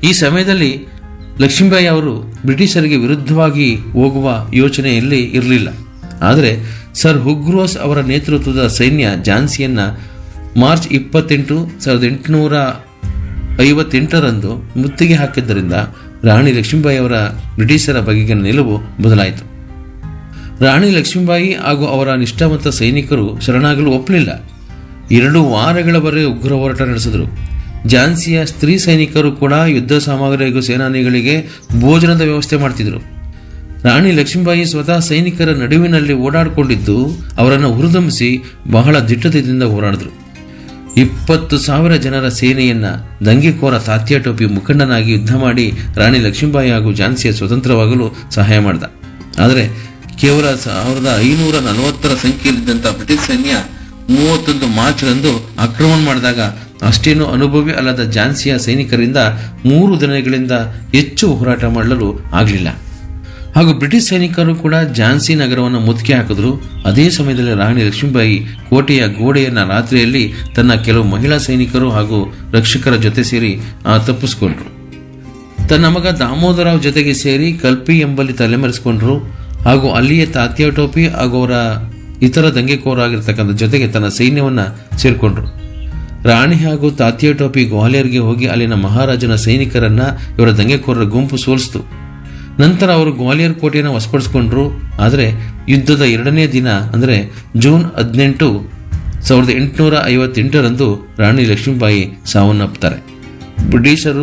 ಈ ಸಮಯದಲ್ಲಿ ಲಕ್ಷ್ಮೀಬಾಯಿ ಅವರು ಬ್ರಿಟಿಷರಿಗೆ ವಿರುದ್ಧವಾಗಿ ಹೋಗುವ ಯೋಚನೆಯಲ್ಲಿ ಇರಲಿಲ್ಲ ಆದರೆ ಸರ್ ಹುಗ್ರೋಸ್ ಅವರ ನೇತೃತ್ವದ ಸೈನ್ಯ ಝಾನ್ಸಿಯನ್ನ ಮಾರ್ಚ್ ಇಪ್ಪತ್ತೆಂಟು ಸಾವಿರದ ಎಂಟುನೂರ ಐವತ್ತೆಂಟರಂದು ಮುತ್ತಿಗೆ ಹಾಕಿದ್ದರಿಂದ ರಾಣಿ ಲಕ್ಷ್ಮೀಬಾಯಿ ಅವರ ಬ್ರಿಟಿಷರ ಬಗೆಗಿನ ನಿಲುವು ಬದಲಾಯಿತು ರಾಣಿ ಲಕ್ಷ್ಮೀಬಾಯಿ ಹಾಗೂ ಅವರ ನಿಷ್ಠಾವಂತ ಸೈನಿಕರು ಶರಣಾಗಲು ಒಪ್ಪಲಿಲ್ಲ ಎರಡು ವಾರಗಳವರೆಗೆ ಉಗ್ರ ಹೋರಾಟ ನಡೆಸಿದರು ಝಾನ್ಸಿಯ ಸ್ತ್ರೀ ಸೈನಿಕರು ಕೂಡ ಯುದ್ಧ ಸಾಮಗ್ರಿ ಹಾಗೂ ಸೇನಾನಿಗಳಿಗೆ ಭೋಜನದ ವ್ಯವಸ್ಥೆ ಮಾಡ್ತಿದ್ರು ರಾಣಿ ಲಕ್ಷ್ಮೀಬಾಯಿ ಸ್ವತಃ ಸೈನಿಕರ ನಡುವಿನಲ್ಲಿ ಓಡಾಡಿಕೊಂಡಿದ್ದು ಅವರನ್ನು ಹುರಿದುಂಬಿಸಿ ಬಹಳ ದಿಟ್ಟತೆಯಿಂದ ಹೋರಾಡಿದ್ರು ಇಪ್ಪತ್ತು ಸಾವಿರ ಜನರ ಸೇನೆಯನ್ನ ದಂಗೆಕೋರ ತಾತ್ಯ ಟೋಪಿ ಮುಖಂಡನಾಗಿ ಯುದ್ಧ ಮಾಡಿ ರಾಣಿ ಲಕ್ಷ್ಮೀಬಾಯಿ ಹಾಗೂ ಝಾನ್ಸಿಯ ಸ್ವತಂತ್ರವಾಗಲು ಸಹಾಯ ಮಾಡಿದ ಆದರೆ ಕೇವಲ ಸಾವಿರದ ಐನೂರ ನಲವತ್ತರ ಸಂಖ್ಯೆಯಲ್ಲಿದ್ದಂಥ ಬ್ರಿಟಿಷ್ ಸೈನ್ಯ ಮೂವತ್ತೊಂದು ಮಾರ್ಚ್ರಂದು ಆಕ್ರಮಣ ಮಾಡಿದಾಗ ಅಷ್ಟೇನೂ ಅನುಭವಿ ಅಲ್ಲದ ಝಾನ್ಸಿಯ ಸೈನಿಕರಿಂದ ಮೂರು ದಿನಗಳಿಂದ ಹೆಚ್ಚು ಹೋರಾಟ ಮಾಡಲು ಆಗಲಿಲ್ಲ ಹಾಗೂ ಬ್ರಿಟಿಷ್ ಸೈನಿಕರು ಕೂಡ ಝಾನ್ಸಿ ನಗರವನ್ನು ಮುತ್ತಿಗೆ ಹಾಕಿದ್ರು ಅದೇ ಸಮಯದಲ್ಲಿ ರಾಣಿ ಲಕ್ಷ್ಮೀಬಾಯಿ ಕೋಟೆಯ ಗೋಡೆಯನ್ನ ರಾತ್ರಿಯಲ್ಲಿ ತನ್ನ ಕೆಲವು ಮಹಿಳಾ ಸೈನಿಕರು ಹಾಗೂ ರಕ್ಷಕರ ಜೊತೆ ಸೇರಿ ಆ, ತಪ್ಪಿಸ್ಕೊಂಡ್ರು ತನ್ನ ಮಗ ದಾಮೋದರಾವ್ ಜೊತೆಗೆ ಸೇರಿ ಕಲ್ಪಿ ಎಂಬಲ್ಲಿ ತಲೆಮರೆಸಿಕೊಂಡ್ರು ಹಾಗೂ ಅಲ್ಲಿಯೇ ತಾತ್ಯ ಟೋಪಿ ಹಾಗೂ ಅವರ ಇತರ ದಂಗೆಕೋರಾಗಿರ್ತಕ್ಕಂಥ ಜೊತೆಗೆ ತನ್ನ ಸೈನ್ಯವನ್ನ ಸೇರ್ಕೊಂಡ್ರು ರಾಣಿ ಹಾಗೂ ತಾತ್ಯ ಟೋಪಿ ಗ್ವಾಲಿಯರ್ಗೆ ಹೋಗಿ ಅಲ್ಲಿನ ಮಹಾರಾಜನ ಸೈನಿಕರನ್ನ ಇವರ ದಂಗೆಕೋರರ ಗುಂಪು ಸೋಲಿಸಿತು ನಂತರ ಅವರು ಗ್ವಾಲಿಯರ್ ಕೋಟೆಯನ್ನು ವಶಪಡಿಸಿಕೊಂಡ್ರು ಆದರೆ ಯುದ್ಧದ ಎರಡನೇ ದಿನ ಅಂದರೆ ಜೂನ್ ಹದಿನೆಂಟು ಸಾವಿರದ ಎಂಟುನೂರ ಐವತ್ತೆಂಟರಂದು ರಾಣಿ ಲಕ್ಷ್ಮೀಬಾಯಿ ಸಾವನ್ನಪ್ಪುತ್ತಾರೆ ಬ್ರಿಟಿಷರು